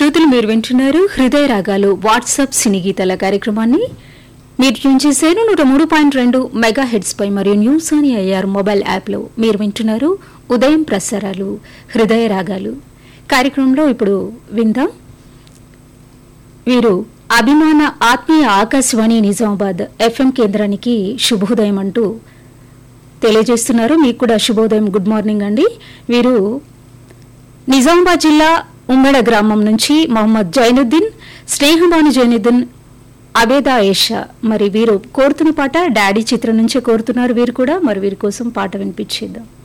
శ్రోతలు మీరు వింటున్నారు హృదయ రాగాలు వాట్సాప్ సినీ గీతాల కార్యక్రమాన్ని మీరు ట్యూన్ చేశారు నూట మూడు పాయింట్ రెండు మెగా హెడ్స్ పై మరియు న్యూస్ అని అయ్యారు మొబైల్ యాప్లో మీరు వింటున్నారు ఉదయం ప్రసారాలు హృదయ రాగాలు కార్యక్రమంలో ఇప్పుడు విందాం వీరు అభిమాన ఆత్మీయ ఆకాశవాణి నిజామాబాద్ ఎఫ్ఎం కేంద్రానికి శుభోదయం అంటూ తెలియజేస్తున్నారు మీకు కూడా శుభోదయం గుడ్ మార్నింగ్ అండి వీరు నిజామాబాద్ జిల్లా ఉమ్మడ గ్రామం నుంచి మొహమ్మద్ జైనుద్దీన్ స్నేహబాను జైనుద్దీన్ అబేదా ఏషా మరి వీరు కోరుతున్న పాట డాడీ చిత్రం నుంచే కోరుతున్నారు వీరు కూడా మరి వీరి కోసం పాట వినిపించేద్దాం